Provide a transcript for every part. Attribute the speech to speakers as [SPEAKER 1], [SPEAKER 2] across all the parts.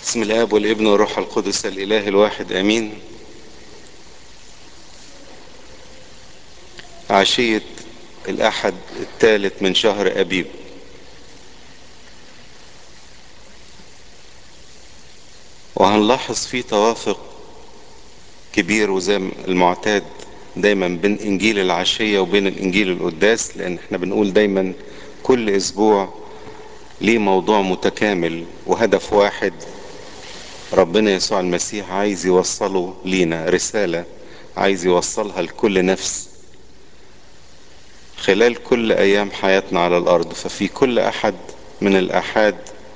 [SPEAKER 1] بسم الاب والابن والروح القدس الاله الواحد امين عشية الاحد الثالث من شهر ابيب وهنلاحظ فيه توافق كبير وزي المعتاد دايما بين انجيل العشية وبين الانجيل القداس لان احنا بنقول دايما كل اسبوع ليه موضوع متكامل وهدف واحد ربنا يسوع المسيح عايز يوصله لينا رسالة عايز يوصلها لكل نفس خلال كل ايام حياتنا على الارض ففي كل احد من الاحاد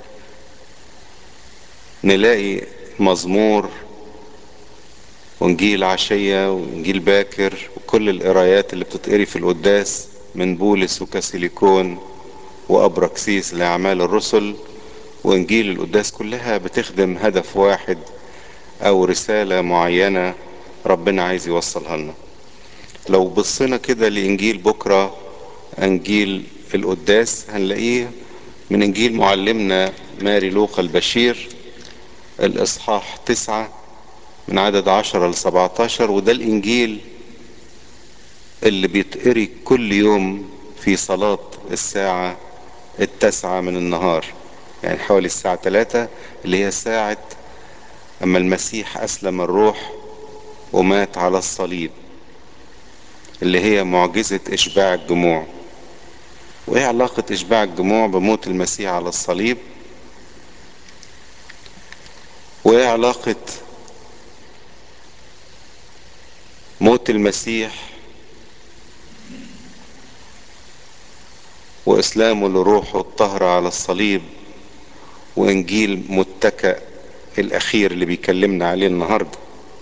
[SPEAKER 1] نلاقي مزمور وانجيل عشية وانجيل باكر وكل القرايات اللي بتتقري في القداس من بولس وكاسيليكون وابراكسيس لاعمال الرسل وانجيل القداس كلها بتخدم هدف واحد او رسالة معينة ربنا عايز يوصلها لنا لو بصينا كده لانجيل بكرة انجيل القداس هنلاقيه من انجيل معلمنا ماري لوقا البشير الاصحاح تسعة من عدد عشرة لسبعتاشر وده الانجيل اللي بيتقري كل يوم في صلاة الساعة التاسعة من النهار يعني حوالي الساعة ثلاثة اللي هي ساعة أما المسيح أسلم الروح ومات على الصليب اللي هي معجزة إشباع الجموع وإيه علاقة إشباع الجموع بموت المسيح على الصليب وإيه علاقة موت المسيح وإسلامه لروحه الطهرة على الصليب وإنجيل متكأ الأخير اللي بيكلمنا عليه النهاردة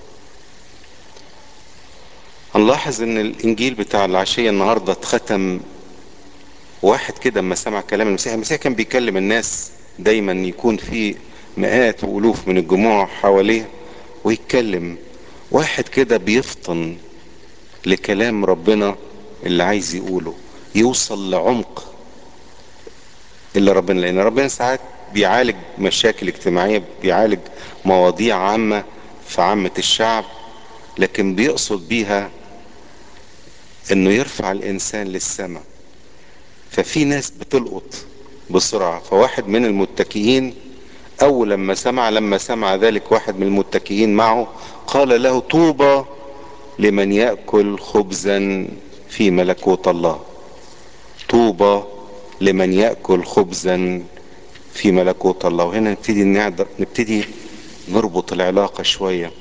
[SPEAKER 1] هنلاحظ إن الإنجيل بتاع العشية النهاردة اتختم واحد كده اما سمع كلام المسيح المسيح كان بيكلم الناس دايما يكون في مئات وألوف من الجموع حواليه ويتكلم واحد كده بيفطن لكلام ربنا اللي عايز يقوله يوصل لعمق اللي ربنا لان ربنا ساعات بيعالج مشاكل اجتماعية بيعالج مواضيع عامة في عامة الشعب لكن بيقصد بيها انه يرفع الانسان للسماء ففي ناس بتلقط بسرعة فواحد من المتكئين اول لما سمع لما سمع ذلك واحد من المتكئين معه قال له طوبى لمن يأكل خبزا في ملكوت الله طوبى لمن يأكل خبزا في ملكوت الله وهنا نبتدي نبتدي نربط العلاقة شوية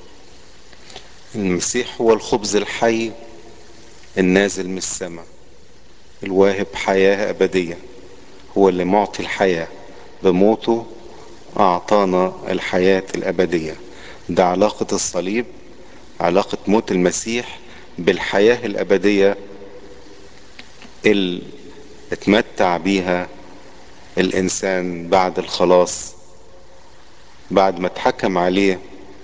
[SPEAKER 1] المسيح هو الخبز الحي النازل من السماء الواهب حياة أبدية هو اللي معطي الحياة بموته أعطانا الحياة الأبدية ده علاقة الصليب علاقة موت المسيح بالحياة الأبدية اللي اتمتع بيها الإنسان بعد الخلاص بعد ما اتحكم عليه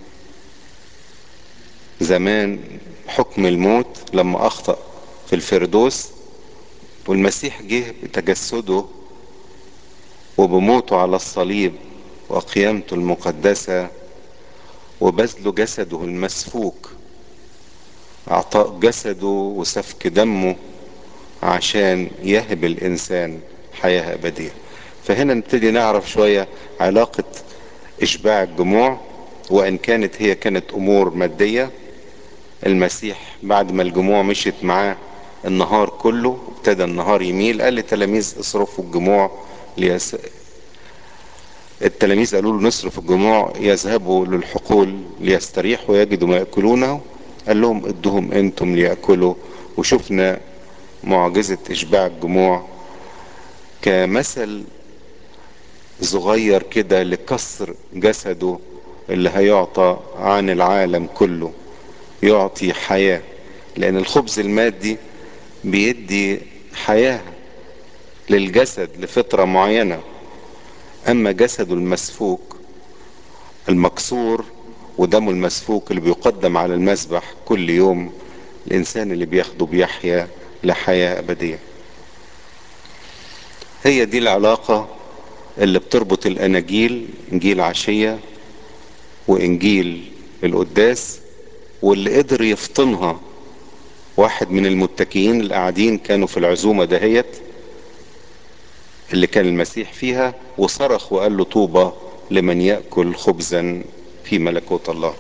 [SPEAKER 1] زمان حكم الموت لما أخطأ في الفردوس والمسيح جه بتجسده وبموته على الصليب وقيامته المقدسة وبذل جسده المسفوك اعطاء جسده وسفك دمه عشان يهب الانسان حياة ابدية فهنا نبتدي نعرف شوية علاقة اشباع الجموع وان كانت هي كانت امور مادية المسيح بعد ما الجموع مشيت معاه النهار كله ابتدى النهار يميل قال للتلاميذ اصرفوا الجموع ليس التلاميذ قالوا له نصرف الجموع يذهبوا للحقول ليستريحوا ويجدوا ما يأكلونه قال لهم ادهم انتم ليأكلوا وشفنا معجزة اشباع الجموع كمثل صغير كده لكسر جسده اللي هيعطى عن العالم كله يعطي حياة لان الخبز المادي بيدي حياة للجسد لفترة معينة اما جسده المسفوك المكسور ودمه المسفوك اللي بيقدم على المذبح كل يوم الانسان اللي بياخده بيحيا لحياة ابدية هي دي العلاقة اللي بتربط الاناجيل انجيل عشية وانجيل القداس واللي قدر يفطنها واحد من المتكئين اللي قاعدين كانوا في العزومة دهيت اللي كان المسيح فيها وصرخ وقال له طوبى لمن يأكل خبزا في ملكوت الله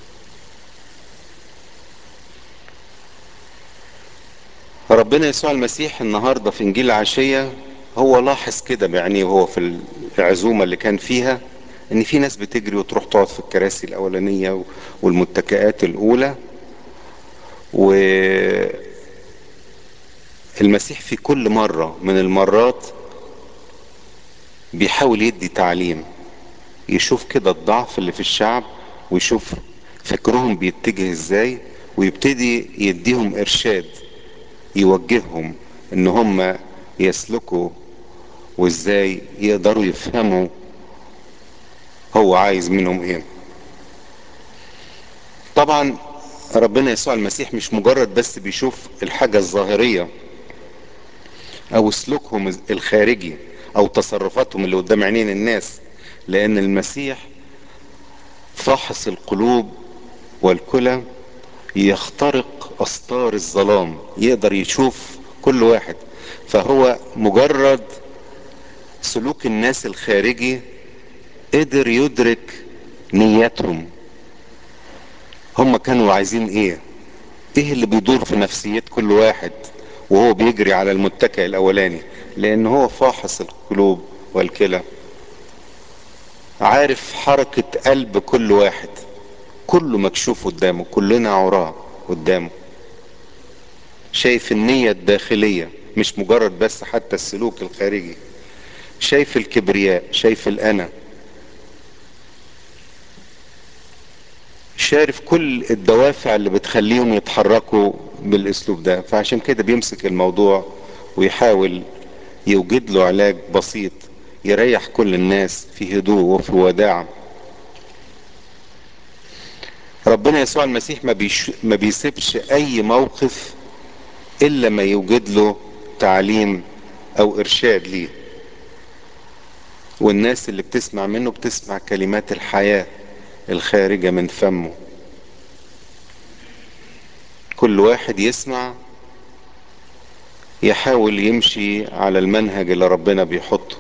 [SPEAKER 1] ربنا يسوع المسيح النهاردة في انجيل العشية هو لاحظ كده بعينيه وهو في العزومة اللي كان فيها ان في ناس بتجري وتروح تقعد في الكراسي الاولانية والمتكئات الاولى والمسيح في كل مرة من المرات بيحاول يدي تعليم يشوف كده الضعف اللي في الشعب ويشوف فكرهم بيتجه ازاي ويبتدي يديهم ارشاد يوجههم ان هم يسلكوا وازاي يقدروا يفهموا هو عايز منهم ايه طبعا ربنا يسوع المسيح مش مجرد بس بيشوف الحاجة الظاهرية او سلوكهم الخارجي او تصرفاتهم اللي قدام عينين الناس لان المسيح فاحص القلوب والكلى يخترق استار الظلام يقدر يشوف كل واحد فهو مجرد سلوك الناس الخارجي قدر يدرك نياتهم هم كانوا عايزين ايه ايه اللي بيدور في نفسية كل واحد وهو بيجري على المتكئ الاولاني لان هو فاحص القلوب والكلى عارف حركة قلب كل واحد كله مكشوف قدامه كلنا عراة قدامه شايف النية الداخلية مش مجرد بس حتى السلوك الخارجي شايف الكبرياء شايف الانا شارف كل الدوافع اللي بتخليهم يتحركوا بالاسلوب ده فعشان كده بيمسك الموضوع ويحاول يوجد له علاج بسيط يريح كل الناس في هدوء وفي وداع ربنا يسوع المسيح ما, بيش ما بيسيبش اي موقف الا ما يوجد له تعليم او ارشاد ليه والناس اللي بتسمع منه بتسمع كلمات الحياة الخارجة من فمه كل واحد يسمع يحاول يمشي على المنهج اللي ربنا بيحطه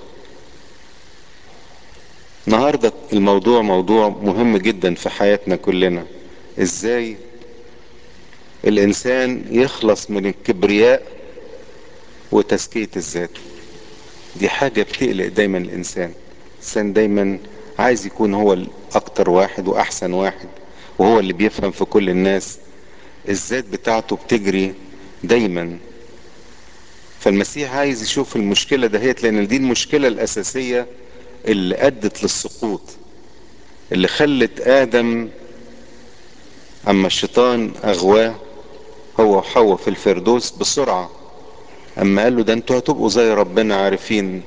[SPEAKER 1] النهاردة الموضوع موضوع مهم جدا في حياتنا كلنا ازاي الانسان يخلص من الكبرياء وتزكية الذات دي حاجة بتقلق دايما الانسان الانسان دايما عايز يكون هو الاكتر واحد واحسن واحد وهو اللي بيفهم في كل الناس الذات بتاعته بتجري دايما فالمسيح عايز يشوف المشكلة دهيت لان دي المشكلة الاساسية اللي ادت للسقوط اللي خلت ادم اما الشيطان اغواه هو وحواء في الفردوس بسرعة اما قال له ده انتوا هتبقوا زي ربنا عارفين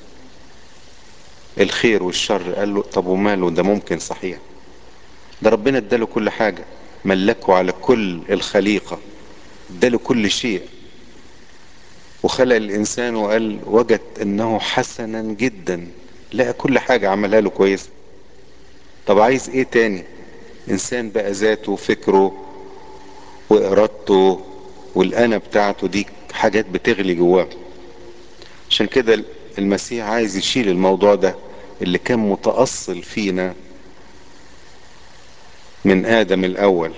[SPEAKER 1] الخير والشر قال له طب وماله ده ممكن صحيح ده ربنا اداله كل حاجة ملكه على كل الخليقة اداله كل شيء وخلق الانسان وقال وجد انه حسنا جدا لقى كل حاجة عملها له كويسة طب عايز ايه تاني انسان بقى ذاته وفكره وارادته والانا بتاعته دي حاجات بتغلي جواه عشان كده المسيح عايز يشيل الموضوع ده اللي كان متأصل فينا من آدم الأول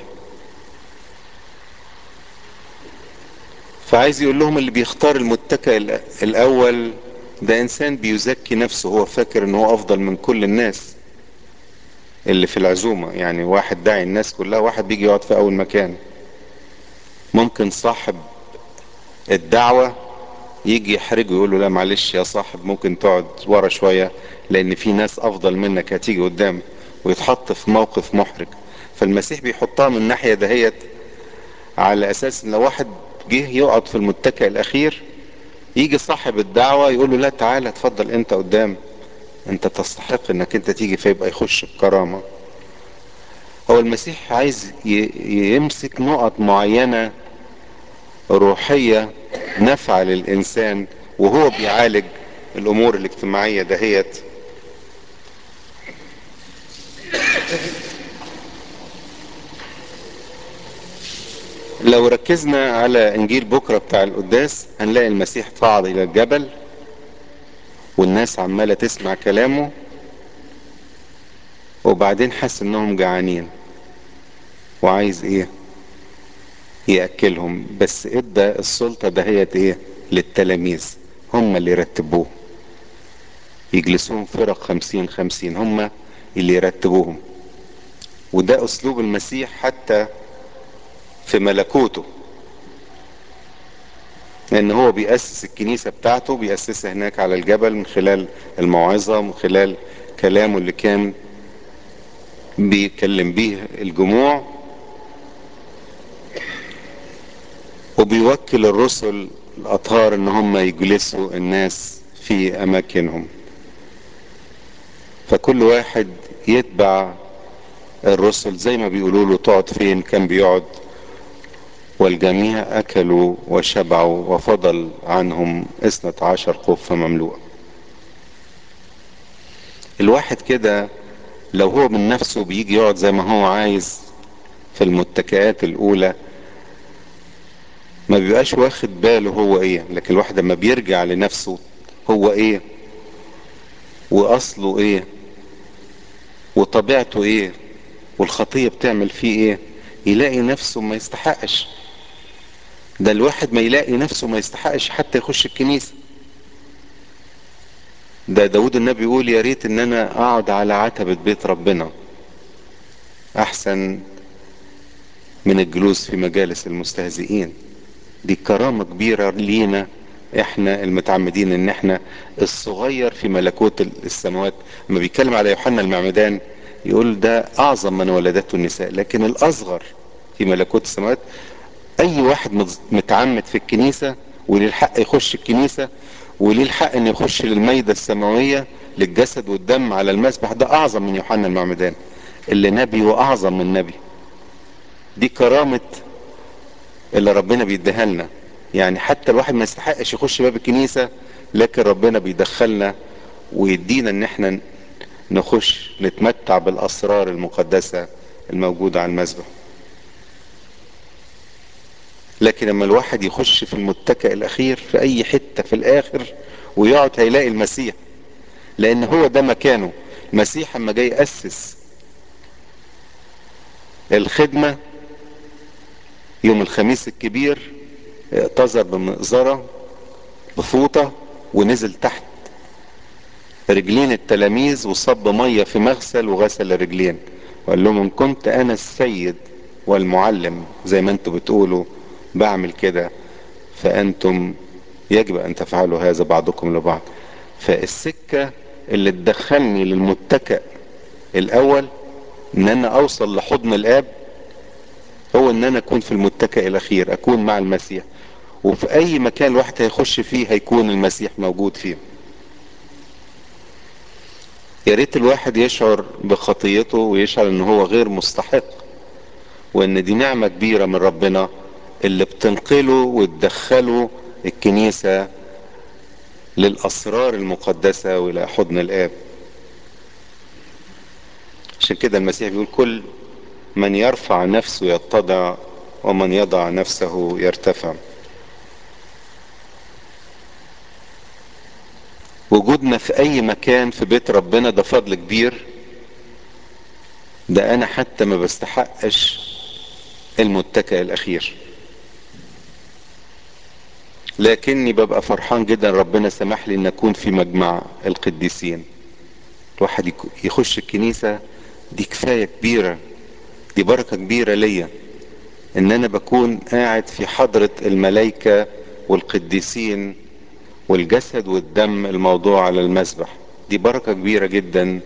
[SPEAKER 1] فعايز يقول لهم اللي بيختار المتكئ الأول ده إنسان بيزكي نفسه هو فاكر إن هو أفضل من كل الناس اللي في العزومة يعني واحد داعي الناس كلها واحد بيجي يقعد في أول مكان ممكن صاحب الدعوة يجي يحرجه يقول له لا معلش يا صاحب ممكن تقعد ورا شوية لان في ناس افضل منك هتيجي قدام ويتحط في موقف محرج فالمسيح بيحطها من الناحية دهيت على اساس ان لو واحد جه يقعد في المتكئ الاخير يجي صاحب الدعوة يقول له لا تعالى اتفضل انت قدام انت تستحق انك انت تيجي فيبقى يخش بكرامة هو المسيح عايز يمسك نقط معينة روحية نافعة للإنسان وهو بيعالج الامور الاجتماعية دهيت لو ركزنا على انجيل بكرة بتاع القداس هنلاقي المسيح صعد الى الجبل والناس عمالة تسمع كلامه وبعدين حس انهم جعانين وعايز ايه يأكلهم بس ادى السلطة دهيت ايه للتلاميذ هم اللي يرتبوه يجلسوهم فرق خمسين خمسين هم اللي يرتبوهم وده اسلوب المسيح حتى في ملكوته لان هو بيأسس الكنيسة بتاعته بيأسسها هناك على الجبل من خلال الموعظة من خلال كلامه اللي كان بيكلم بيه الجموع وبيوكل الرسل الاطهار ان هم يجلسوا الناس في اماكنهم فكل واحد يتبع الرسل زي ما بيقولوا له تقعد فين كان بيقعد والجميع اكلوا وشبعوا وفضل عنهم اثنة عشر قفة مملوءة الواحد كده لو هو من نفسه بيجي يقعد زي ما هو عايز في المتكئات الاولى ما بيبقاش واخد باله هو ايه لكن الواحد لما بيرجع لنفسه هو ايه واصله ايه وطبيعته ايه والخطية بتعمل فيه ايه يلاقي نفسه ما يستحقش ده الواحد ما يلاقي نفسه ما يستحقش حتى يخش الكنيسة ده داود النبي يقول يا ريت ان انا اقعد على عتبة بيت ربنا احسن من الجلوس في مجالس المستهزئين دي كرامة كبيرة لينا احنا المتعمدين ان احنا الصغير في ملكوت السماوات لما بيتكلم على يوحنا المعمدان يقول ده اعظم من ولدته النساء لكن الاصغر في ملكوت السماوات اي واحد متعمد في الكنيسة وليه الحق يخش الكنيسة وليه الحق ان يخش للميدة السماوية للجسد والدم على المسبح ده اعظم من يوحنا المعمدان اللي نبي واعظم من نبي دي كرامة اللي ربنا بيديها لنا يعني حتى الواحد ما يستحقش يخش باب الكنيسة لكن ربنا بيدخلنا ويدينا ان احنا نخش نتمتع بالاسرار المقدسة الموجودة على المسبح لكن لما الواحد يخش في المتكئ الاخير في اي حتة في الاخر ويقعد هيلاقي المسيح لان هو ده مكانه المسيح اما جاي يأسس الخدمة يوم الخميس الكبير اعتذر بمئزرة بفوطة ونزل تحت رجلين التلاميذ وصب مية في مغسل وغسل الرجلين وقال لهم ان كنت انا السيد والمعلم زي ما انتم بتقولوا بعمل كده فانتم يجب ان تفعلوا هذا بعضكم لبعض فالسكة اللي تدخلني للمتكئ الاول ان انا اوصل لحضن الاب هو ان انا اكون في المتكئ الاخير اكون مع المسيح وفي اي مكان الواحد هيخش فيه هيكون المسيح موجود فيه يا ريت الواحد يشعر بخطيته ويشعر ان هو غير مستحق وان دي نعمة كبيرة من ربنا اللي بتنقله وتدخله الكنيسة للاسرار المقدسة والى حضن الاب عشان كده المسيح بيقول كل من يرفع نفسه يتضع ومن يضع نفسه يرتفع وجودنا في اي مكان في بيت ربنا ده فضل كبير ده انا حتى ما بستحقش المتكئ الاخير لكني ببقى فرحان جدا ربنا سمح لي ان اكون في مجمع القديسين الواحد يخش الكنيسة دي كفاية كبيرة دي بركة كبيرة ليا ان انا بكون قاعد في حضرة الملائكة والقديسين والجسد والدم الموضوع على المسبح دي بركة كبيرة جدا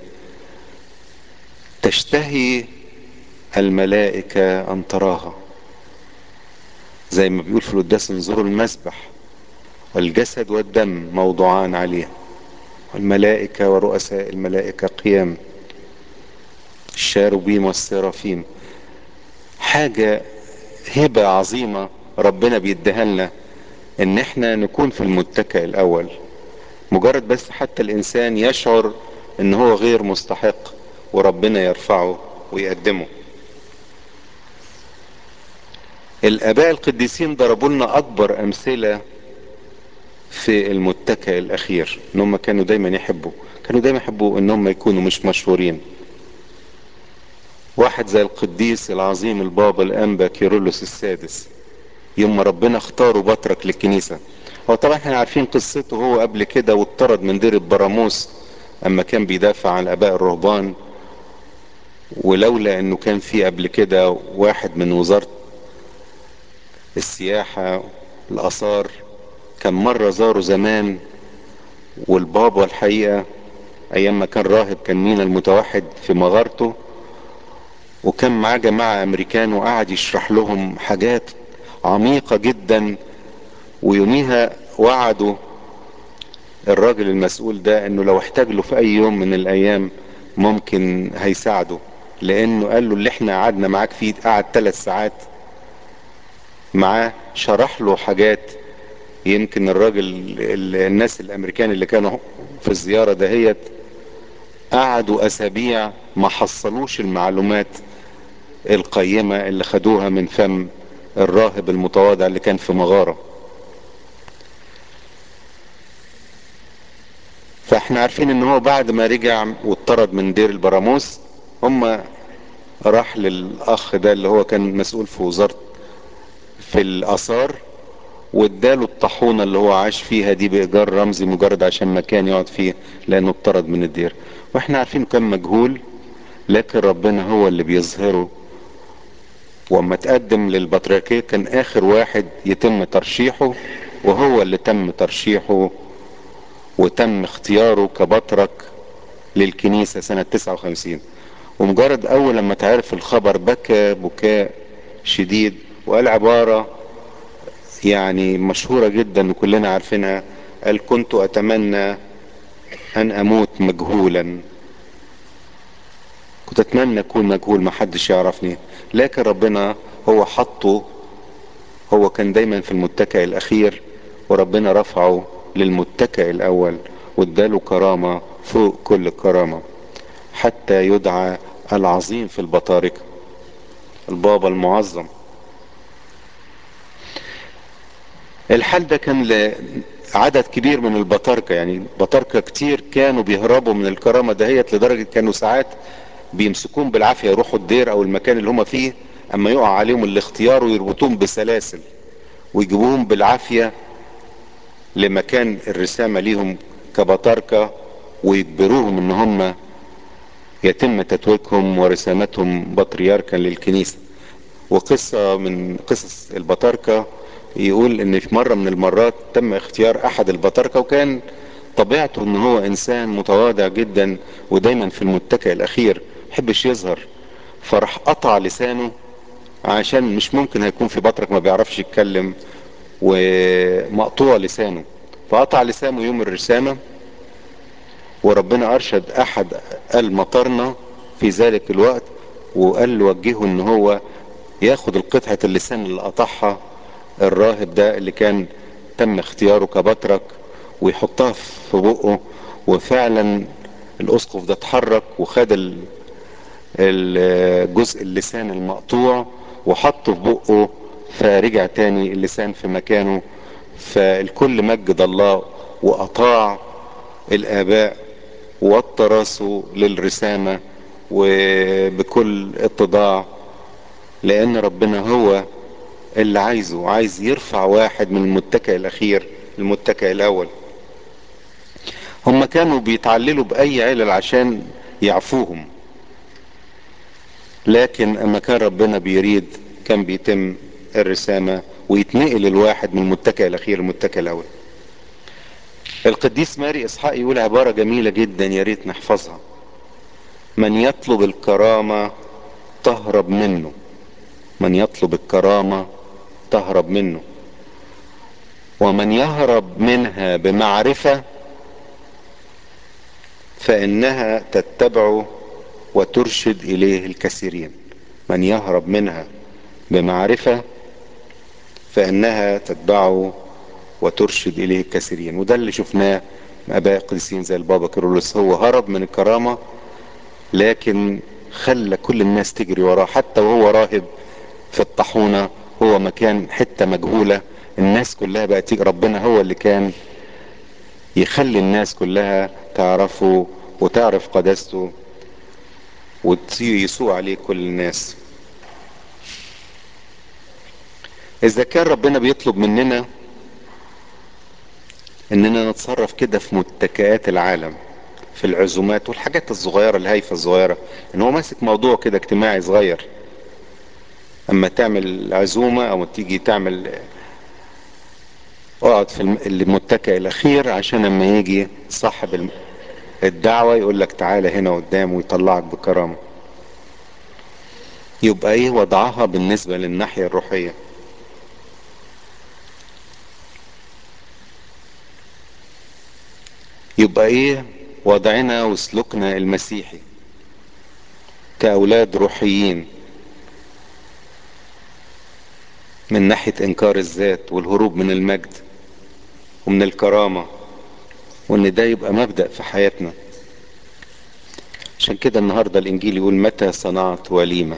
[SPEAKER 1] تشتهي الملائكة ان تراها زي ما بيقول في القداس انظروا المسبح والجسد والدم موضوعان عليه والملائكة ورؤساء الملائكة قيام الشاروبيم والسرافيم حاجة هبة عظيمة ربنا بيديها لنا ان احنا نكون في المتكئ الاول مجرد بس حتى الانسان يشعر ان هو غير مستحق وربنا يرفعه ويقدمه الاباء القديسين ضربوا لنا اكبر امثله في المتكئ الاخير ان هم كانوا دايما يحبوا كانوا دايما يحبوا ان هم يكونوا مش مشهورين واحد زي القديس العظيم البابا الانبا كيرلس السادس يوم ما ربنا اختاره بطرك للكنيسة هو طبعا احنا عارفين قصته هو قبل كده واتطرد من دير البراموس اما كان بيدافع عن اباء الرهبان ولولا انه كان في قبل كده واحد من وزارة السياحة الاثار كان مرة زاره زمان والبابا الحقيقة ايام ما كان راهب كان مينا المتوحد في مغارته وكان معاه جماعة امريكان وقعد يشرح لهم حاجات عميقة جدا ويوميها وعدوا الراجل المسؤول ده انه لو احتاج له في اي يوم من الايام ممكن هيساعده لانه قال له اللي احنا قعدنا معاك فيه قعد ثلاث ساعات معاه شرح له حاجات يمكن الراجل الناس الامريكان اللي كانوا في الزيارة دهيت قعدوا اسابيع ما حصلوش المعلومات القيمة اللي خدوها من فم الراهب المتواضع اللي كان في مغارة فاحنا عارفين ان هو بعد ما رجع واتطرد من دير البراموس هم راح للاخ ده اللي هو كان مسؤول في وزارة في الاثار واداله الطاحونة اللي هو عاش فيها دي بايجار رمزي مجرد عشان مكان يقعد فيه لانه اتطرد من الدير واحنا عارفين كان مجهول لكن ربنا هو اللي بيظهره واما تقدم للبطريركية كان اخر واحد يتم ترشيحه وهو اللي تم ترشيحه وتم اختياره كبطرك للكنيسة سنة 59 ومجرد اول لما تعرف الخبر بكى بكاء شديد وقال عبارة يعني مشهورة جدا وكلنا عارفينها قال كنت اتمنى ان اموت مجهولا كنت اتمنى اكون مجهول ما حدش يعرفني لكن ربنا هو حطه هو كان دايما في المتكئ الاخير وربنا رفعه للمتكئ الاول واداله كرامة فوق كل كرامة حتى يدعى العظيم في البطاركة البابا المعظم الحال ده كان لعدد كبير من البطاركة يعني بطاركة كتير كانوا بيهربوا من الكرامة دهيت لدرجة كانوا ساعات بيمسكوهم بالعافية يروحوا الدير او المكان اللي هم فيه اما يقع عليهم الاختيار ويربطوهم بسلاسل ويجيبوهم بالعافية لمكان الرسامة ليهم كبطاركة ويجبروهم ان هم يتم تتويجهم ورسامتهم بطريركا للكنيسة وقصة من قصص البطاركة يقول ان في مرة من المرات تم اختيار احد البطاركة وكان طبيعته ان هو انسان متواضع جدا ودايما في المتكئ الاخير محبش يظهر فراح قطع لسانه عشان مش ممكن هيكون في بطرك ما بيعرفش يتكلم ومقطوع لسانه فقطع لسانه يوم الرسامة وربنا ارشد احد المطرنة في ذلك الوقت وقال له وجهه ان هو ياخد القطعة اللسان اللي قطعها الراهب ده اللي كان تم اختياره كبطرك ويحطها في بقه وفعلا الاسقف ده اتحرك وخد الجزء اللسان المقطوع وحطه في بقه فرجع تاني اللسان في مكانه فالكل مجد الله واطاع الاباء ووطى راسه للرسامة وبكل اتضاع لان ربنا هو اللي عايزه عايز يرفع واحد من المتكئ الاخير المتكئ الاول هم كانوا بيتعللوا باي علل عشان يعفوهم لكن اما كان ربنا بيريد كان بيتم الرسامة ويتنقل الواحد من المتكئ الاخير للمتكئ الاول القديس ماري اسحاق يقول عبارة جميلة جدا يا ريت نحفظها من يطلب الكرامة تهرب منه من يطلب الكرامة تهرب منه ومن يهرب منها بمعرفة فإنها تتبعه وترشد إليه الكثيرين من يهرب منها بمعرفة فإنها تتبعه وترشد إليه الكثيرين وده اللي شفناه اباء قديسين زي البابا كيرلس هو هرب من الكرامة لكن خلى كل الناس تجري وراه حتى وهو راهب في الطاحونة هو مكان حتة مجهولة الناس كلها بقت تيجي ربنا هو اللي كان يخلي الناس كلها تعرفه وتعرف قداسته ويسوء عليه كل الناس اذا كان ربنا بيطلب مننا اننا نتصرف كده في متكئات العالم في العزومات والحاجات الصغيرة الهايفة الصغيرة ان هو ماسك موضوع كده اجتماعي صغير اما تعمل عزومة او تيجي تعمل اقعد في المتكئ الاخير عشان اما يجي صاحب الدعوة يقول لك تعالى هنا قدام ويطلعك بكرامة يبقى ايه وضعها بالنسبة للناحية الروحية يبقى ايه وضعنا وسلوكنا المسيحي كأولاد روحيين من ناحية انكار الذات والهروب من المجد ومن الكرامة وان ده يبقى مبدأ في حياتنا عشان كده النهاردة الانجيل يقول متى صنعت وليمة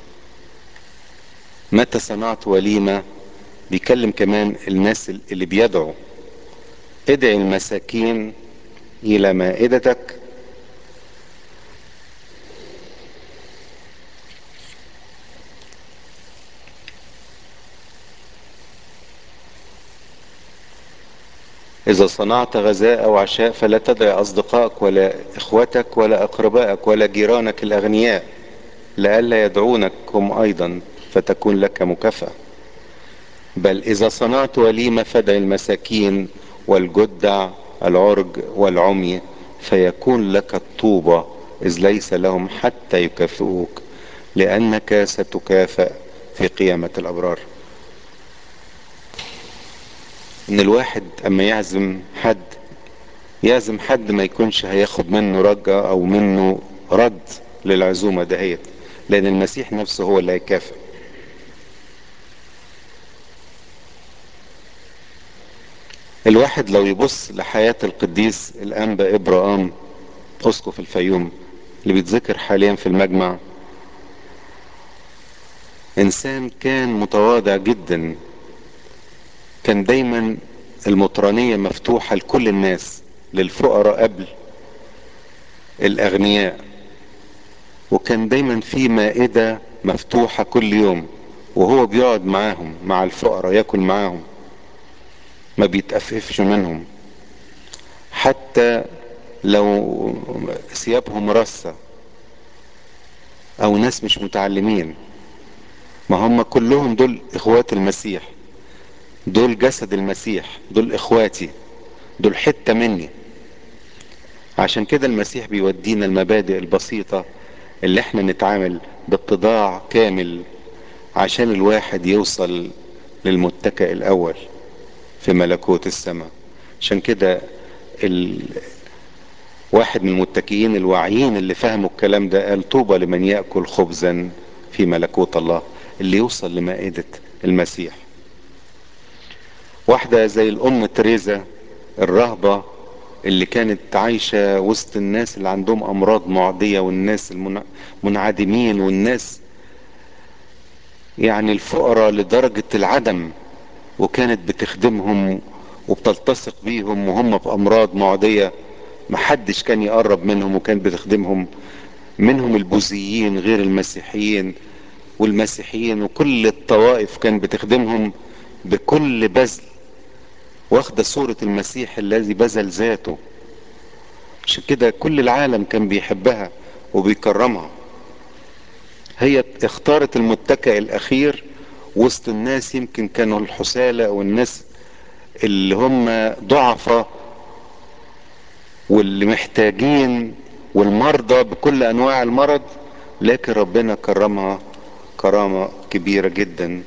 [SPEAKER 1] متى صنعت وليمة بيكلم كمان الناس اللي بيدعوا ادعي المساكين الى مائدتك إذا صنعت غذاء أو عشاء فلا تدع أصدقائك ولا إخوتك ولا أقربائك ولا جيرانك الأغنياء لئلا يدعونك هم أيضا فتكون لك مكافأة بل إذا صنعت وليمة فدع المساكين والجدع العرج والعمي فيكون لك الطوبة إذ ليس لهم حتى يكافئوك لأنك ستكافأ في قيامة الأبرار ان الواحد اما يعزم حد يعزم حد ما يكونش هياخد منه رجة او منه رد للعزومة دهيت لان المسيح نفسه هو اللي هيكافئ الواحد لو يبص لحياة القديس الانبا ابراهام اسقف الفيوم اللي بيتذكر حاليا في المجمع انسان كان متواضع جدا كان دايما المطرانية مفتوحة لكل الناس للفقراء قبل الاغنياء وكان دايما في مائدة مفتوحة كل يوم وهو بيقعد معاهم مع الفقراء ياكل معاهم ما بيتأففش منهم حتى لو ثيابهم رصة او ناس مش متعلمين ما هم كلهم دول اخوات المسيح دول جسد المسيح دول اخواتي دول حتة مني عشان كده المسيح بيودينا المبادئ البسيطة اللي احنا نتعامل باتضاع كامل عشان الواحد يوصل للمتكئ الاول في ملكوت السماء عشان كده ال... واحد من المتكئين الواعيين اللي فهموا الكلام ده قال طوبى لمن يأكل خبزا في ملكوت الله اللي يوصل لمائدة المسيح واحدة زي الأم تريزا الرهبة اللي كانت عايشة وسط الناس اللي عندهم أمراض معدية والناس المنعدمين والناس يعني الفقراء لدرجة العدم وكانت بتخدمهم وبتلتصق بيهم وهم بأمراض معدية محدش كان يقرب منهم وكانت بتخدمهم منهم البوذيين غير المسيحيين والمسيحيين وكل الطوائف كان بتخدمهم بكل بذل واخده صورة المسيح الذي بذل ذاته عشان كده كل العالم كان بيحبها وبيكرمها هي اختارت المتكئ الاخير وسط الناس يمكن كانوا الحسالة والناس اللي هم ضعفة واللي محتاجين والمرضى بكل انواع المرض لكن ربنا كرمها كرامة كبيرة جدا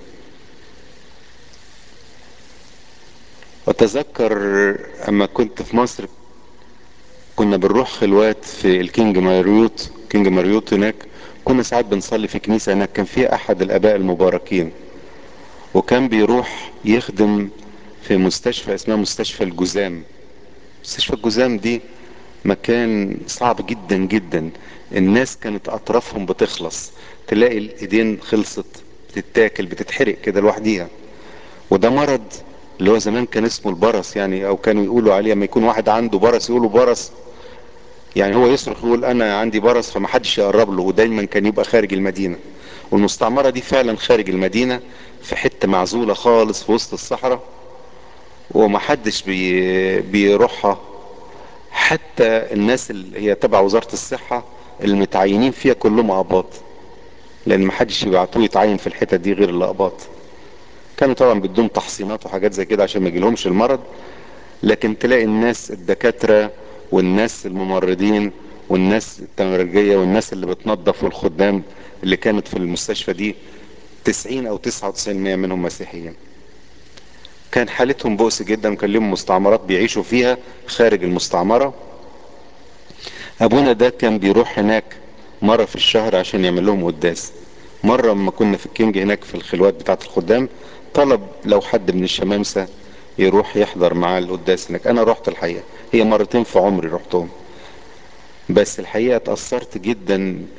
[SPEAKER 1] وتذكر اما كنت في مصر كنا بنروح خلوات في الكينج ماريوت كينج ماريوت هناك كنا ساعات بنصلي في كنيسة هناك كان فيها احد الاباء المباركين وكان بيروح يخدم في مستشفى اسمها مستشفى الجزام مستشفى الجزام دي مكان صعب جدا جدا الناس كانت اطرافهم بتخلص تلاقي الايدين خلصت بتتاكل بتتحرق كده لوحديها وده مرض اللي هو زمان كان اسمه البرص يعني او كانوا يقولوا عليه لما يكون واحد عنده برص يقولوا برص يعني هو يصرخ يقول انا عندي برص فمحدش يقرب له ودايما كان يبقى خارج المدينة والمستعمرة دي فعلا خارج المدينة في حتة معزولة خالص في وسط الصحراء ومحدش بي بيروحها حتى الناس اللي هي تبع وزارة الصحة المتعينين فيها كلهم أقباط لأن محدش يبعتوه يتعين في الحتة دي غير الأقباط كانوا طبعا بدون تحصينات وحاجات زي كده عشان ما يجيلهمش المرض لكن تلاقي الناس الدكاترة والناس الممرضين والناس التمرجية والناس اللي بتنظف والخدام اللي كانت في المستشفى دي 90 او 99% منهم مسيحيين كان حالتهم بؤس جدا وكان لهم مستعمرات بيعيشوا فيها خارج المستعمرة ابونا ده كان بيروح هناك مرة في الشهر عشان يعمل لهم قداس مرة لما كنا في الكينج هناك في الخلوات بتاعة الخدام طلب لو حد من الشمامسة يروح يحضر معاه القداس هناك انا رحت الحقيقة هي مرتين في عمري رحتهم بس الحقيقة اتأثرت جدا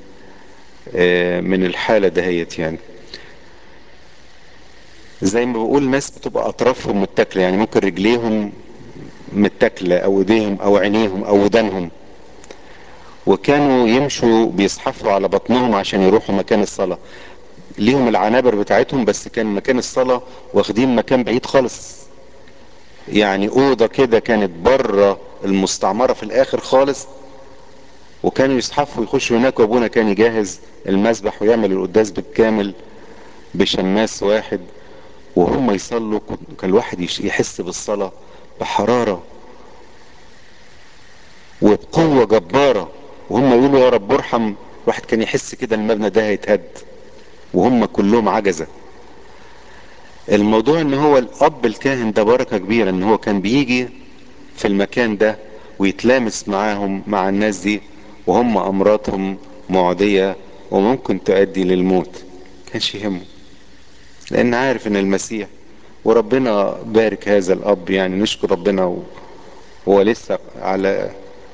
[SPEAKER 1] من الحالة دهيت يعني زي ما بقول ناس بتبقى اطرافهم متاكله يعني ممكن رجليهم متاكله او ايديهم او عينيهم او ودانهم وكانوا يمشوا بيزحفوا على بطنهم عشان يروحوا مكان الصلاه ليهم العنابر بتاعتهم بس كان مكان الصلاه واخدين مكان بعيد خالص يعني اوضه كده كانت بره المستعمره في الاخر خالص وكانوا يزحفوا ويخشوا هناك وابونا كان يجهز المسبح ويعمل القداس بالكامل بشماس واحد وهم يصلوا كان الواحد يحس بالصلاة بحرارة وبقوة جبارة وهم يقولوا يا رب ارحم الواحد كان يحس كده المبنى ده هيتهد وهم كلهم عجزة الموضوع ان هو الاب الكاهن ده بركة كبيرة ان هو كان بيجي في المكان ده ويتلامس معاهم مع الناس دي وهم امراضهم معدية وممكن تؤدي للموت كانش يهمه لان عارف ان المسيح وربنا بارك هذا الاب يعني نشكر ربنا وهو لسه على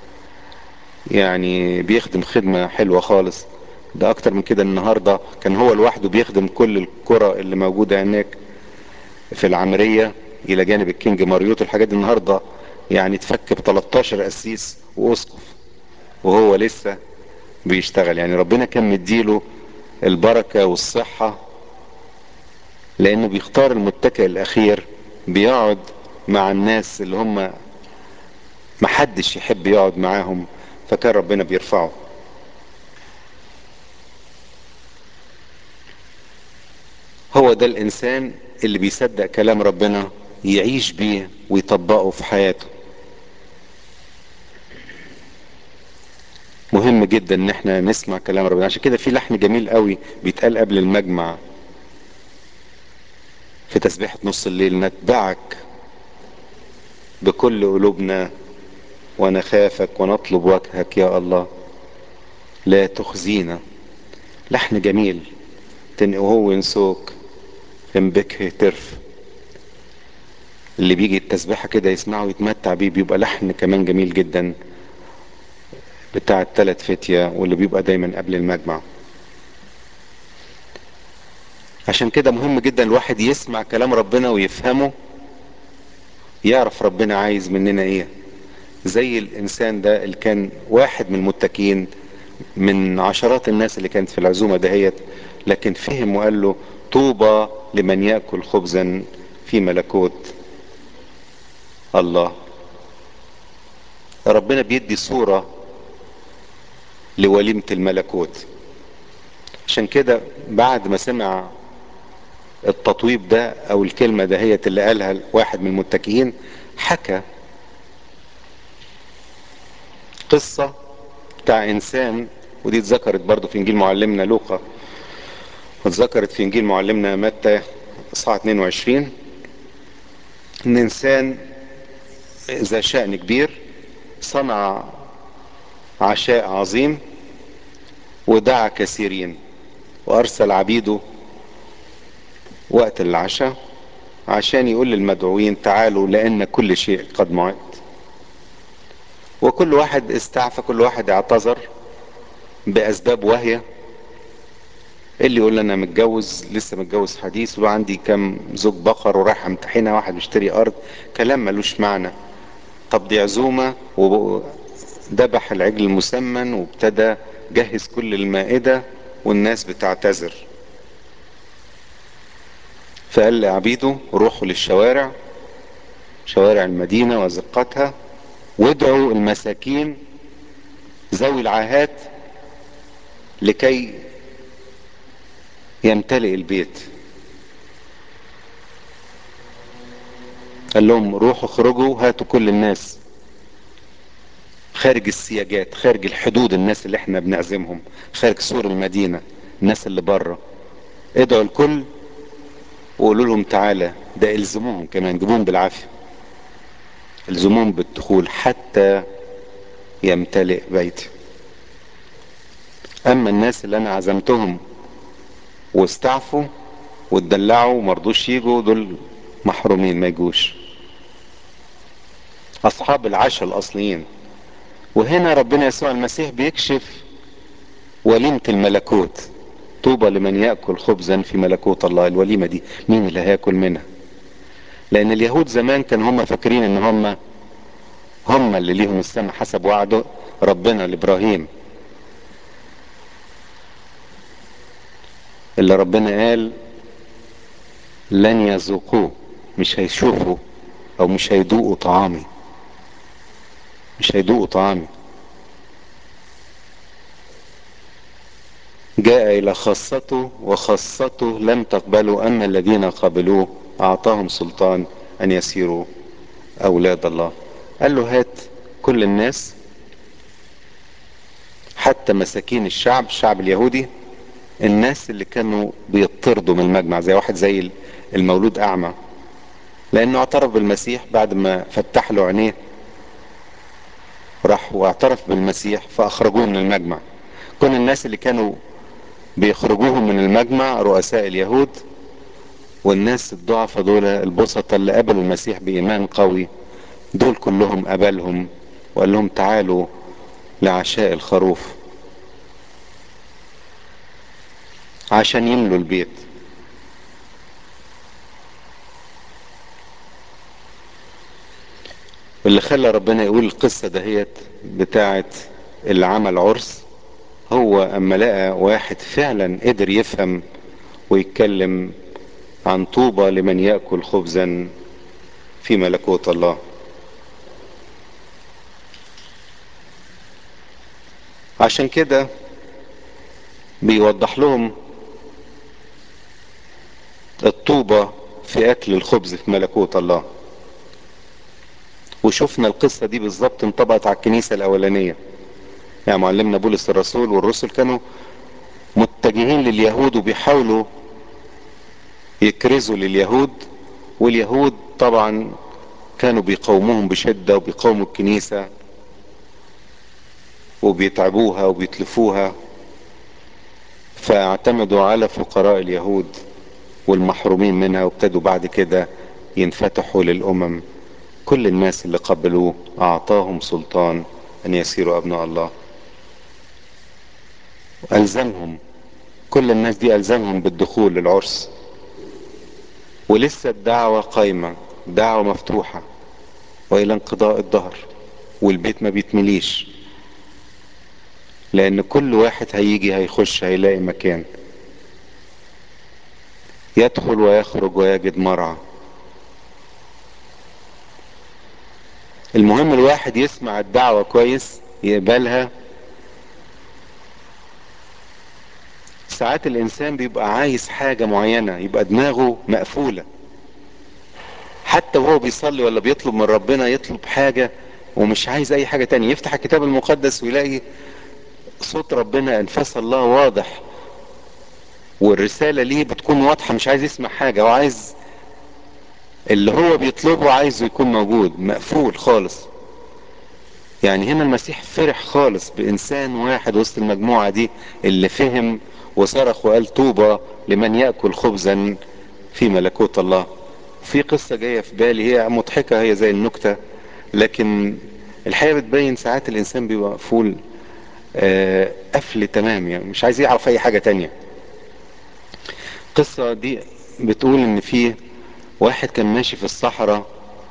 [SPEAKER 1] يعني بيخدم خدمة حلوة خالص ده اكتر من كده النهاردة كان هو لوحده بيخدم كل القرى اللي موجودة هناك في العمرية الى جانب الكينج ماريوت الحاجات دي النهاردة يعني تفك ب 13 قسيس واسقف وهو لسه بيشتغل يعني ربنا كان مديله البركة والصحة لانه بيختار المتكئ الاخير بيقعد مع الناس اللي هم محدش يحب يقعد معاهم فكان ربنا بيرفعه هو ده الانسان اللي بيصدق كلام ربنا يعيش بيه ويطبقه في حياته مهم جدا ان احنا نسمع كلام ربنا عشان كده في لحن جميل قوي بيتقال قبل المجمع في تسبيحة نص الليل نتبعك بكل قلوبنا ونخافك ونطلب وجهك يا الله لا تخزينا لحن جميل تنقوه ينسوك بك ترف اللي بيجي التسبيحة كده يسمعه ويتمتع بيه بيبقى لحن كمان جميل جدا بتاع التلات فتية واللي بيبقى دايما قبل المجمع عشان كده مهم جدا الواحد يسمع كلام ربنا ويفهمه يعرف ربنا عايز مننا ايه زي الانسان ده اللي كان واحد من المتكين من عشرات الناس اللي كانت في العزومة دهيت لكن فهم وقال له طوبى لمن يأكل خبزا في ملكوت الله ربنا بيدي صورة لوليمة الملكوت عشان كده بعد ما سمع التطويب ده او الكلمة دهيت اللي قالها واحد من المتكئين حكى قصة بتاع انسان ودي اتذكرت برضو في انجيل معلمنا لوقا واتذكرت في انجيل معلمنا متى اصحاح 22 ان انسان ذا شأن كبير صنع عشاء عظيم ودعا كثيرين وارسل عبيده وقت العشاء عشان يقول للمدعوين تعالوا لان كل شيء قد معد وكل واحد استعفى كل واحد اعتذر باسباب واهية اللي يقول انا متجوز لسه متجوز حديث وعندي كام زوج بقر ورايح امتحنها واحد بيشتري ارض كلام ملوش معنى طب دي عزومة وذبح العجل المسمن وابتدى جهز كل المائدة والناس بتعتذر فقال لعبيده روحوا للشوارع شوارع المدينة وزقتها وادعوا المساكين ذوي العاهات لكي يمتلئ البيت قال لهم روحوا اخرجوا هاتوا كل الناس خارج السياجات خارج الحدود الناس اللي احنا بنعزمهم خارج سور المدينة الناس اللي بره ادعوا الكل وقولوا لهم تعالى ده الزموهم كمان جيبوهم بالعافية الزموهم بالدخول حتى يمتلئ بيتي اما الناس اللي انا عزمتهم واستعفوا واتدلعوا ومرضوش يجوا دول محرومين ما يجوش اصحاب العشاء الاصليين وهنا ربنا يسوع المسيح بيكشف وليمة الملكوت طوبى لمن يأكل خبزا في ملكوت الله الوليمة دي مين اللي هياكل منها لان اليهود زمان كانوا هم فاكرين ان هم هم اللي ليهم السماء حسب وعده ربنا لابراهيم اللي ربنا قال لن يذوقوه مش هيشوفوا او مش هيذوقوا طعامي مش هيذوقوا طعامي جاء الى خاصته وخاصته لم تقبلوا اما الذين قبلوه اعطاهم سلطان ان يسيروا اولاد الله قال له هات كل الناس حتى مساكين الشعب الشعب اليهودي الناس اللي كانوا بيطردوا من المجمع زي واحد زي المولود اعمى لانه اعترف بالمسيح بعد ما فتح له عينيه راح واعترف بالمسيح فاخرجوه من المجمع كل الناس اللي كانوا بيخرجوهم من المجمع رؤساء اليهود والناس الضعفة دول البسطة اللي قبلوا المسيح بإيمان قوي دول كلهم قبلهم وقال لهم تعالوا لعشاء الخروف عشان يملوا البيت واللي خلى ربنا يقول القصة دهيت بتاعت اللي عمل عرس هو اما لقى واحد فعلا قدر يفهم ويتكلم عن طوبى لمن يأكل خبزا في ملكوت الله عشان كده بيوضح لهم الطوبة في أكل الخبز في ملكوت الله وشفنا القصة دي بالظبط انطبقت على الكنيسة الأولانية يعني معلمنا بولس الرسول والرسل كانوا متجهين لليهود وبيحاولوا يكرزوا لليهود واليهود طبعا كانوا بيقاوموهم بشدة وبيقاوموا الكنيسة وبيتعبوها وبيتلفوها فاعتمدوا على فقراء اليهود والمحرومين منها وابتدوا بعد كده ينفتحوا للأمم كل الناس اللي قبلوه أعطاهم سلطان أن يسيروا أبناء الله ألزمهم كل الناس دي ألزمهم بالدخول للعرس ولسه الدعوة قايمة دعوة مفتوحة وإلى انقضاء الظهر والبيت ما بيتمليش لأن كل واحد هيجي هيخش هيلاقي مكان يدخل ويخرج ويجد مرعى المهم الواحد يسمع الدعوة كويس يقبلها ساعات الانسان بيبقى عايز حاجة معينة يبقى دماغه مقفولة حتى وهو بيصلي ولا بيطلب من ربنا يطلب حاجة ومش عايز اي حاجة تانية يفتح الكتاب المقدس ويلاقي صوت ربنا انفاس الله واضح والرسالة ليه بتكون واضحة مش عايز يسمع حاجة وعايز اللي هو بيطلبه عايزه يكون موجود مقفول خالص يعني هنا المسيح فرح خالص بانسان واحد وسط المجموعة دي اللي فهم وصرخ وقال طوبى لمن يأكل خبزا في ملكوت الله في قصة جاية في بالي هي مضحكة هي زي النكتة لكن الحقيقة بتبين ساعات الانسان بيبقى مقفول آه، قفل تمام يعني مش عايز يعرف اي حاجة تانية القصة دي بتقول ان في واحد كان ماشي في الصحراء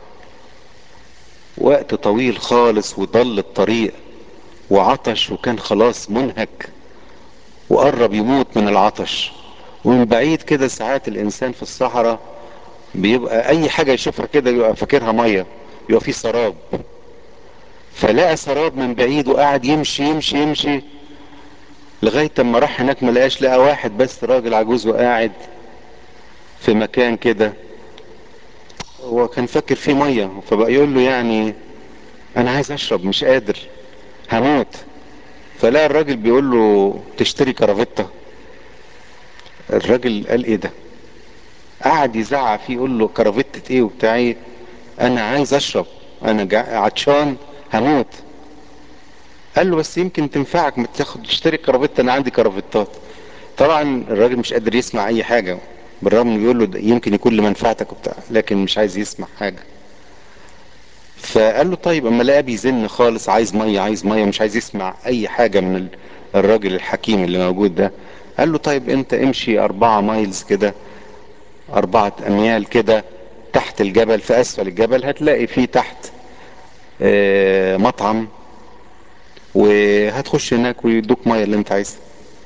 [SPEAKER 1] وقت طويل خالص وضل الطريق وعطش وكان خلاص منهك وقرب يموت من العطش ومن بعيد كده ساعات الانسان في الصحراء بيبقى اي حاجة يشوفها كده يبقى فاكرها مية يبقى في سراب فلقى سراب من بعيد وقعد يمشي يمشي يمشي لغاية اما راح هناك ما لقاش لقى واحد بس راجل عجوز وقاعد في مكان كده هو كان فاكر فيه مية فبقى يقول له يعني انا عايز اشرب مش قادر هموت فلقى الراجل بيقول له تشتري كرافتة الراجل قال ايه ده قعد يزعق فيه يقول له كرافتة ايه وبتاع ايه انا عايز اشرب انا جع- عطشان هموت قال له بس يمكن تنفعك ما تاخد تشتري كرافتة انا عندي كرافتات طبعا الراجل مش قادر يسمع اي حاجة بالرغم انه بيقول له ده يمكن يكون لمنفعتك وبتاع لكن مش عايز يسمع حاجة فقال له طيب اما لقاه بيزن خالص عايز ميه عايز ميه مش عايز يسمع اي حاجه من ال- الراجل الحكيم اللي موجود ده قال له طيب انت امشي اربعة مايلز كده اربعة اميال كده تحت الجبل في اسفل الجبل هتلاقي فيه تحت آه، مطعم وهتخش هناك ويدوك ميه اللي انت عايزها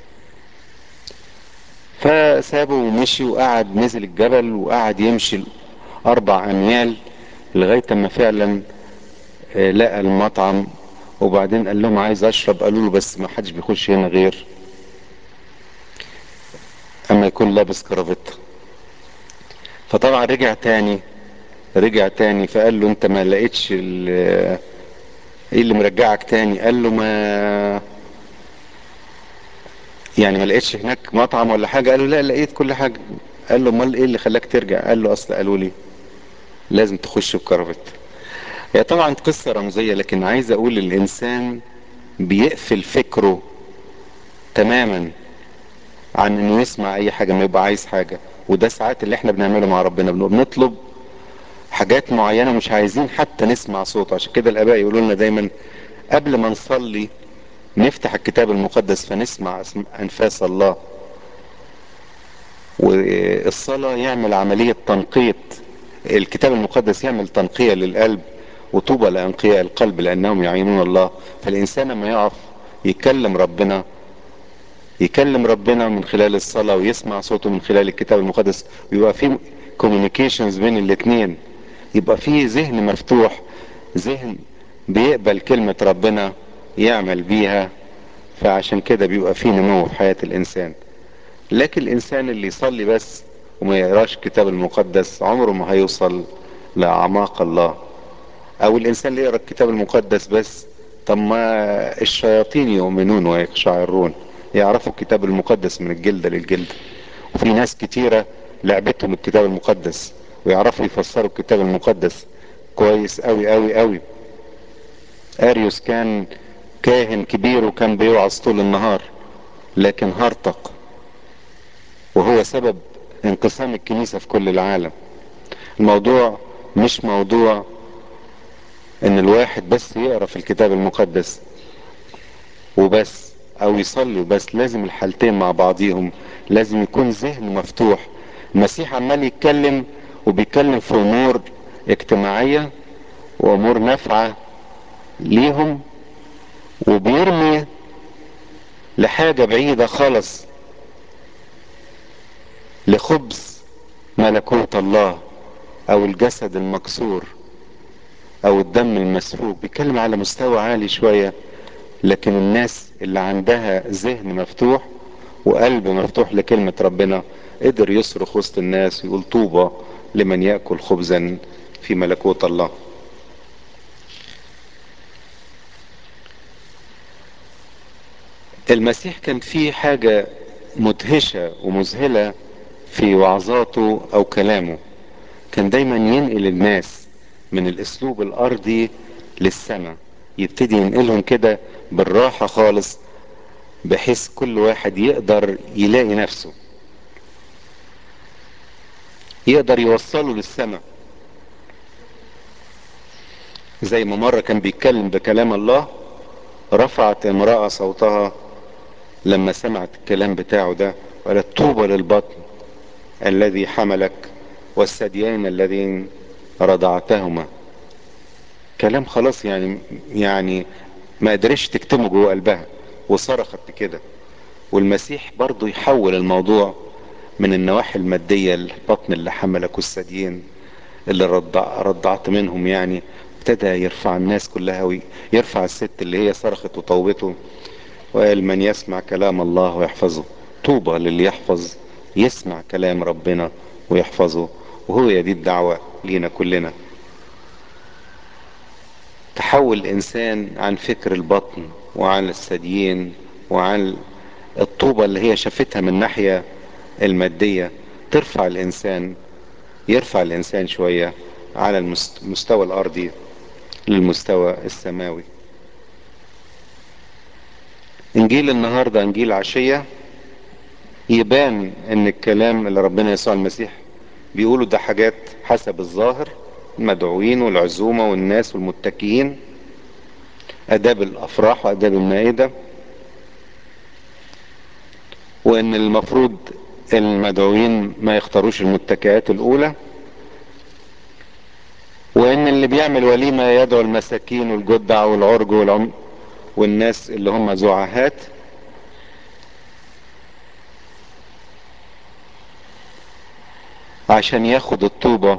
[SPEAKER 1] فسابه ومشي وقعد نزل الجبل وقعد يمشي اربع اميال لغايه اما فعلا آه، لقى المطعم وبعدين قال لهم عايز اشرب قالوا له بس ما حدش بيخش هنا غير اما يكون لابس كرافتة فطبعا رجع تاني رجع تاني فقال له انت ما لقيتش ال- ايه اللي مرجعك تاني قال له ما يعني ما لقيتش هناك مطعم ولا حاجة قال له لا لقيت كل حاجة قال له امال ايه اللي خلاك ترجع قال له اصل قالوا لي لازم تخش بكرافتة هي طبعا قصة رمزية لكن عايز اقول الانسان بيقفل فكره تماما عن انه يسمع اي حاجة ما يبقى عايز حاجة وده ساعات اللي احنا بنعمله مع ربنا بنبقى بنطلب حاجات معينة مش عايزين حتى نسمع صوته عشان كده الاباء يقولوا لنا دايما قبل ما نصلي نفتح الكتاب المقدس فنسمع اسم- انفاس الله والصلاة يعمل عملية تنقية الكتاب المقدس يعمل تنقية للقلب وطوبى لأنقياء القلب لأنهم يعينون الله فالإنسان لما يقف يكلم ربنا يكلم ربنا من خلال الصلاة ويسمع صوته من خلال الكتاب المقدس ويبقى في كوميونيكيشنز بين الاتنين يبقى في ذهن مفتوح ذهن بيقبل كلمة ربنا يعمل بيها فعشان كده بيبقى في نمو في حياة الإنسان لكن الإنسان اللي يصلي بس وما يقراش الكتاب المقدس عمره ما هيوصل لأعماق الله أو الإنسان اللي يقرأ الكتاب المقدس بس طب ما الشياطين يؤمنون ويقشعرون يعرفوا الكتاب المقدس من الجلدة للجلدة وفي ناس كتيرة لعبتهم الكتاب المقدس ويعرفوا يفسروا الكتاب المقدس كويس قوي قوي قوي اريوس كان كاهن كبير وكان بيوعظ طول النهار لكن هرطق وهو سبب انقسام الكنيسة في كل العالم الموضوع مش موضوع ان الواحد بس يقرا في الكتاب المقدس وبس او يصلي وبس لازم الحالتين مع بعضيهم لازم يكون ذهن مفتوح المسيح عمال يتكلم وبيتكلم في امور اجتماعية وامور نافعة ليهم وبيرمي لحاجة بعيدة خالص لخبز ملكوت الله او الجسد المكسور او الدم المسفوك بيتكلم على مستوى عالي شوية لكن الناس اللي عندها ذهن مفتوح وقلب مفتوح لكلمة ربنا قدر يصرخ وسط الناس ويقول طوبى لمن يأكل خبزا في ملكوت الله المسيح كان فيه حاجة مدهشة ومذهلة في وعظاته او كلامه كان دايما ينقل الناس من الاسلوب الارضي للسماء يبتدي ينقلهم كده بالراحة خالص بحيث كل واحد يقدر يلاقي نفسه يقدر يوصله للسماء زي ما مرة كان بيتكلم بكلام الله رفعت امرأة صوتها لما سمعت الكلام بتاعه ده وقالت طوبى للبطن الذي حملك والثديين الذين رضعتهما كلام خلاص يعني يعني ما قدرش تكتمه جوه قلبها وصرخت كده والمسيح برضو يحول الموضوع من النواحي المادية البطن اللي حملك والثديين اللي رضع رضعت منهم يعني ابتدى يرفع الناس كلها ويرفع الست اللي هي صرخت وطوبته وقال من يسمع كلام الله ويحفظه طوبى للي يحفظ يسمع كلام ربنا ويحفظه وهو دي الدعوة لينا كلنا تحول الانسان عن فكر البطن وعن الثديين وعن الطوبة اللي هي شافتها من ناحية المادية ترفع الانسان يرفع الانسان شوية على المستوى الارضي للمستوى السماوي انجيل النهاردة انجيل عشية يبان ان الكلام اللي ربنا يسوع المسيح بيقولوا ده حاجات حسب الظاهر المدعوين والعزومة والناس والمتكئين اداب الافراح واداب المائدة وان المفروض المدعوين ما يختاروش المتكئات الاولى وان اللي بيعمل وليمة يدعو المساكين والجدع والعرج والعم والناس اللي هم زعاهات عشان ياخد الطوبة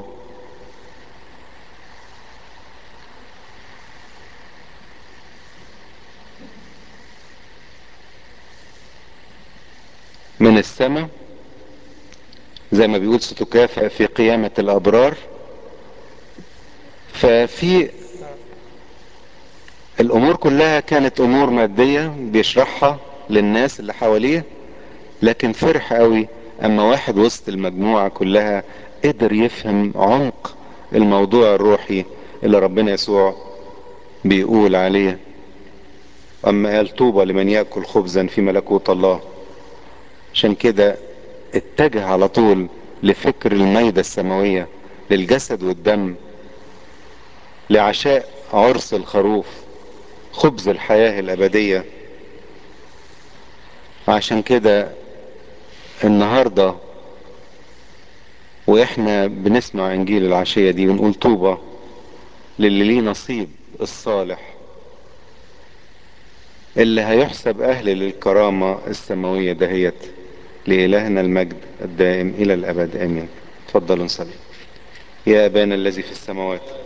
[SPEAKER 1] من السماء زي ما بيقول ستكافئ في قيامة الأبرار ففي الأمور كلها كانت أمور مادية بيشرحها للناس اللي حواليه لكن فرح قوي أما واحد وسط المجموعة كلها قدر يفهم عمق الموضوع الروحي اللي ربنا يسوع بيقول عليه أما قال طوبى لمن يأكل خبزا في ملكوت الله عشان كده اتجه على طول لفكر الميدة السماوية للجسد والدم لعشاء عرس الخروف خبز الحياة الأبدية عشان كده النهاردة واحنا بنسمع انجيل العشية دي ونقول طوبة للي ليه نصيب الصالح اللي هيحسب اهل للكرامة السماوية دهيت لإلهنا المجد الدائم إلى الأبد آمين تفضلوا نصلي يا أبانا الذي في السماوات